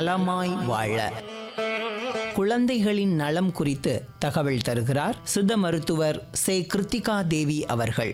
நலமாய் வாழ குழந்தைகளின் நலம் குறித்து தகவல் தருகிறார் சித்த மருத்துவர் சே கிருத்திகா தேவி அவர்கள்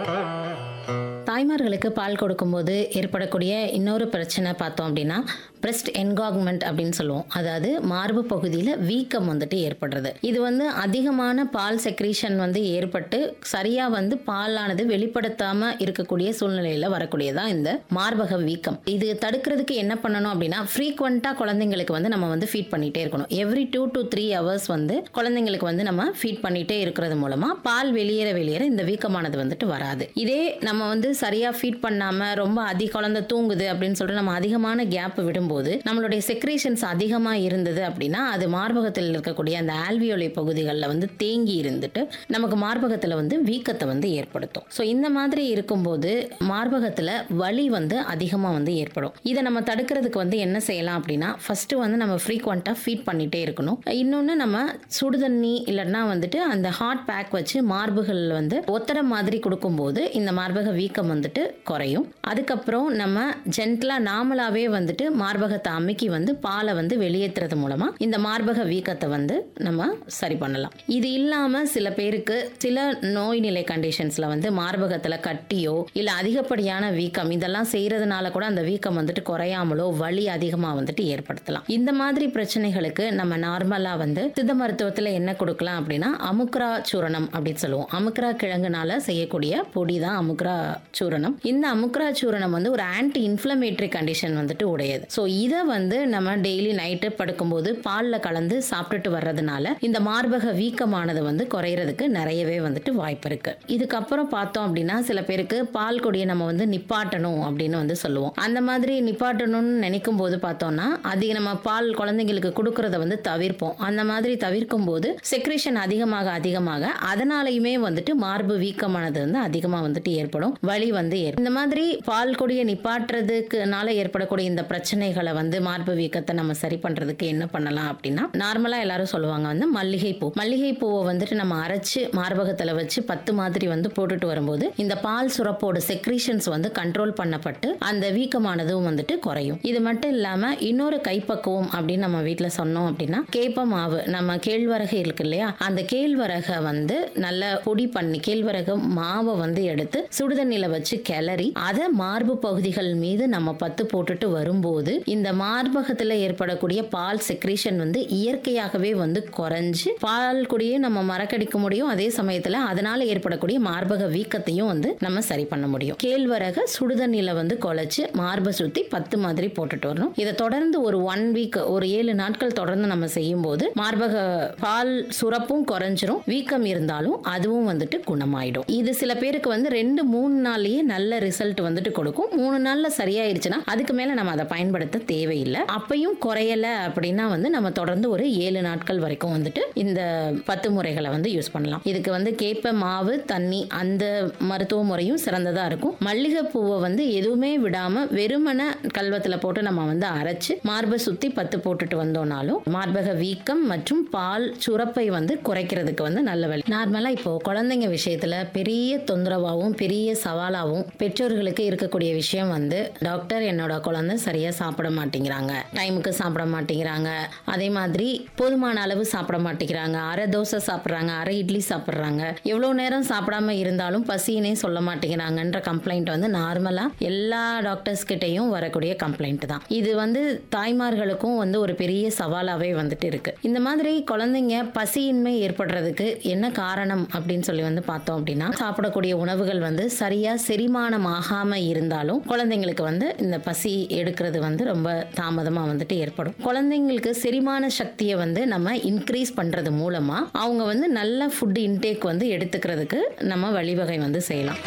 தாய்மார்களுக்கு பால் கொடுக்கும்போது ஏற்படக்கூடிய இன்னொரு பிரச்சனை பார்த்தோம் அப்படின்னா பிரஸ்ட் என்காக்மெண்ட் அப்படின்னு சொல்லுவோம் அதாவது மார்பு பகுதியில் வீக்கம் வந்துட்டு ஏற்படுறது இது வந்து அதிகமான பால் செக்ரீஷன் வந்து ஏற்பட்டு சரியாக வந்து பாலானது வெளிப்படுத்தாமல் இருக்கக்கூடிய சூழ்நிலையில் வரக்கூடியதான் இந்த மார்பக வீக்கம் இது தடுக்கிறதுக்கு என்ன பண்ணணும் அப்படின்னா ஃப்ரீக்வெண்ட்டாக குழந்தைங்களுக்கு வந்து நம்ம வந்து ஃபீட் பண்ணிகிட்டே இருக்கணும் every two to three hours வந்து குழந்தைங்களுக்கு வந்து நம்ம ஃபீட் பண்ணிகிட்டே இருக்கிறது மூலமாக பால் வெளியேற வெளியேற இந்த வீக்கமானது வந்துட்டு வராது இதே நம்ம வந்து சரியாக ஃபீட் பண்ணாமல் ரொம்ப அதிக குழந்தை தூங்குது அப்படின்னு சொல்லிட்டு நம்ம அதிகமான கேப் விடும்போது நம்மளுடைய செக்ரேஷன்ஸ் அதிகமாக இருந்தது அப்படின்னா அது மார்பகத்தில் இருக்கக்கூடிய அந்த ஆல்வியோலை பகுதிகளில் வந்து தேங்கி இருந்துட்டு நமக்கு மார்பகத்தில் வந்து வீக்கத்தை வந்து ஏற்படுத்தும் ஸோ இந்த மாதிரி இருக்கும்போது மார்பகத்தில் வலி வந்து அதிகமாக வந்து ஏற்படும் இதை நம்ம தடுக்கிறதுக்கு வந்து என்ன செய்யலாம் அப்படின்னா ஃபர்ஸ்ட் வந்து நம்ம ஃப்ரீக்வெண்ட்டாக ஃபீட் பண்ணிட்டே இருக்கணும் இன்னொன்று நம்ம சுடுதண்ணி இல்லைன்னா வந்துட்டு அந்த ஹாட் பேக் வச்சு மார்புகள் வந்து ஒத்தடை மாதிரி கொடுக்கும்போது இந்த மார்பக வீக்கம் வந்துட்டு குறையும் அதுக்கப்புறம் நம்ம ஜென்டலாக நார்மலாகவே வந்துட்டு மார்பகத்தை அமுக்கி வந்து பாலை வந்து வெளியேற்றுறது மூலமாக இந்த மார்பக வீக்கத்தை வந்து நம்ம சரி பண்ணலாம் இது இல்லாமல் சில பேருக்கு சில நோய் நிலை கண்டிஷன்ஸில் வந்து மார்பகத்தில் கட்டியோ இல்லை அதிகப்படியான வீக்கம் இதெல்லாம் செய்கிறதுனால கூட அந்த வீக்கம் வந்துட்டு குறையாமலோ வலி அதிகமாக வந்துட்டு ஏற்படுத்தலாம் இந்த மாதிரி பிரச்சனைகளுக்கு நம்ம நார்மலாக வந்து சித்த மருத்துவத்தில் என்ன கொடுக்கலாம் அப்படின்னா அமுக்ரா சூரணம் அப்படின்னு சொல்லுவோம் அமுக்ரா கிழங்குனால செய்யக்கூடிய பொடி தான் அமுக்ரா சூரணம் இந்த அமுக்ரா சூரணம் வந்து ஒரு ஆன்டி இன்ஃப்ளமேட்டரி கண்டிஷன் வந்துட்டு உடையது ஸோ இதை வந்து நம்ம டெய்லி நைட்டு படுக்கும்போது பாலில் கலந்து சாப்பிட்டுட்டு வர்றதுனால இந்த மார்பக வீக்கமானது வந்து குறையிறதுக்கு நிறையவே வந்துட்டு வாய்ப்பு இருக்கு இதுக்கப்புறம் பார்த்தோம் அப்படின்னா சில பேருக்கு பால் கொடியை நம்ம வந்து நிப்பாட்டணும் அப்படின்னு வந்து சொல்லுவோம் அந்த மாதிரி நிப்பாட்டணும்னு நினைக்கும் போது பார்த்தோம்னா அதிக நம்ம பால் குழந்தைங்களுக்கு கொடுக்கறத வந்து தவிர்ப்போம் அந்த மாதிரி தவிர்க்கும் போது செக்ரேஷன் அதிகமாக அதிகமாக அதனாலையுமே வந்துட்டு மார்பு வீக்கமானது வந்து அதிகமாக வந்துட்டு ஏற்படும் வலி வந்து ஏற்படும் இந்த மாதிரி பால் கொடியை நிப்பாட்டுறதுக்குனால ஏற்படக்கூடிய இந்த பிரச்சனைகளை வந்து மார்பு வீக்கத்தை நம்ம சரி பண்றதுக்கு என்ன பண்ணலாம் அப்படின்னா நார்மலா எல்லாரும் சொல்லுவாங்க வந்து மல்லிகை பூ மல்லிகை பூவை வந்துட்டு நம்ம அரைச்சு மார்பகத்துல வச்சு பத்து மாதிரி வந்து போட்டுட்டு வரும்போது இந்த பால் சுரப்போட செக்ரீஷன்ஸ் வந்து கண்ட்ரோல் பண்ணப்பட்டு அந்த வீக்கமானதும் வந்துட்டு குறையும் இது மட்டும் இல்லாம இன்னொரு கைப்பக்குவம் அப்படின்னு நம்ம வீட்ல சொன்னோம் அப்படின்னா கேப்ப மாவு நம்ம கேழ்வரகு இருக்கு இல்லையா அந்த கேழ்வரகை வந்து நல்ல பொடி பண்ணி கேழ்வரகு மாவை வந்து எடுத்து சுடுதண்ணில வச்சு கிளறி அதை மார்பு பகுதிகள் மீது நம்ம பத்து போட்டுட்டு வரும்போது இந்த மார்பகத்துல ஏற்படக்கூடிய பால் செக்ரீஷன் வந்து இயற்கையாகவே வந்து குறைஞ்சு பால் குடியும் நம்ம மறக்கடிக்க முடியும் அதே சமயத்துல அதனால ஏற்படக்கூடிய மார்பக வீக்கத்தையும் வந்து நம்ம சரி பண்ண முடியும் கேழ்வரக சுடுதண்ணில வந்து குழைச்சு மார்பை சுத்தி பத்து மாதிரி போட்டுட்டு வரணும் இதை தொடர்ந்து ஒரு ஒன் வீக் ஒரு ஏழு நாட்கள் தொடர்ந்து நம்ம செய்யும் போது மார்பக பால் சுரப்பும் குறைஞ்சிரும் வீக்கம் இருந்தாலும் அதுவும் வந்துட்டு குணமாயிடும் இது சில பேருக்கு வந்து ரெண்டு மூணு நாள்லயே நல்ல ரிசல்ட் வந்துட்டு கொடுக்கும் மூணு நாள்ல சரியாயிருச்சுன்னா அதுக்கு மேல நம்ம அதை பயன்படுத்த தேவையில்லை அப்பையும் குறையல அப்படின்னா வந்து நம்ம தொடர்ந்து ஒரு ஏழு நாட்கள் வரைக்கும் வந்துட்டு இந்த பத்து முறைகளை வந்து யூஸ் பண்ணலாம் இதுக்கு வந்து கேப்ப மாவு தண்ணி அந்த மருத்துவ முறையும் சிறந்ததா இருக்கும் மல்லிகை பூவை வந்து எதுவுமே விடாம வெறுமன கல்வத்துல போட்டு நம்ம வந்து அரைச்சு மார்பை சுத்தி பத்து போட்டுட்டு வந்தோம்னாலும் மார்பக வீக்கம் மற்றும் பால் சுரப்பை வந்து குறைக்கிறதுக்கு வந்து நல்ல வழி நார்மலா இப்போ குழந்தைங்க விஷயத்துல பெரிய தொந்தரவாகவும் பெரிய சவாலாகவும் பெற்றோர்களுக்கு இருக்கக்கூடிய விஷயம் வந்து டாக்டர் என்னோட குழந்தை சரியா சாப்பிட மாட்டேங்கிறாங்க டைமுக்கு சாப்பிட மாட்டேங்கிறாங்க அதே மாதிரி போதுமான அளவு சாப்பிட மாட்டேங்கிறாங்க அரை தோசை சாப்பிட்றாங்க அரை இட்லி சாப்பிட்றாங்க எவ்வளோ நேரம் சாப்பிடாம இருந்தாலும் பசினே சொல்ல மாட்டேங்கிறாங்கன்ற கம்ப்ளைண்ட் வந்து நார்மலா எல்லா டாக்டர்ஸ் கிட்டேயும் வரக்கூடிய கம்ப்ளைண்ட் தான் இது வந்து தாய்மார்களுக்கும் வந்து ஒரு பெரிய சவாலாவே வந்துட்டு இருக்கு இந்த மாதிரி குழந்தைங்க பசியின்மை ஏற்படுறதுக்கு என்ன காரணம் அப்படின்னு சொல்லி வந்து பார்த்தோம் அப்படின்னா சாப்பிடக்கூடிய உணவுகள் வந்து சரியா செரிமானம் ஆகாம இருந்தாலும் குழந்தைங்களுக்கு வந்து இந்த பசி எடுக்கிறது வந்து ரொம்ப தாமதமா வந்துட்டு ஏற்படும் குழந்தைங்களுக்கு செரிமான சக்தியை வந்து நம்ம இன்க்ரீஸ் பண்றது மூலமா அவங்க வந்து நல்ல ஃபுட் இன்டேக் வந்து எடுத்துக்கிறதுக்கு நம்ம வழிவகை வந்து செய்யலாம்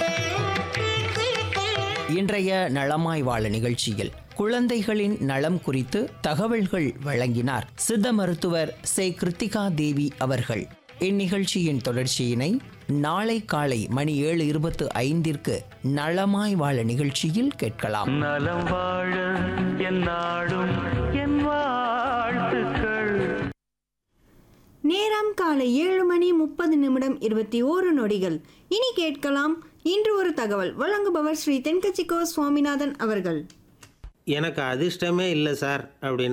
இன்றைய நலமாய் வாழ நிகழ்ச்சியில் குழந்தைகளின் நலம் குறித்து தகவல்கள் வழங்கினார் சித்த மருத்துவர் சே கிருத்திகா தேவி அவர்கள் இந்நிகழ்ச்சியின் தொடர்ச்சியினை நாளை காலை மணி ஏழு இருபத்து ஐந்திற்கு நலமாய் வாழ நிகழ்ச்சியில் கேட்கலாம் நலம் வாழ என் நாடும் என் வாழ்த்துக்கள் நேரம் காலை ஏழு மணி முப்பது நிமிடம் இருபத்தி ஓரு நொடிகள் இனி கேட்கலாம் இன்று ஒரு தகவல் வழங்குபவர் ஸ்ரீ தென்கட்சிக்கோ சுவாமிநாதன் அவர்கள் எனக்கு அதிர்ஷ்டமே இல்லை சார் அப்படின்னு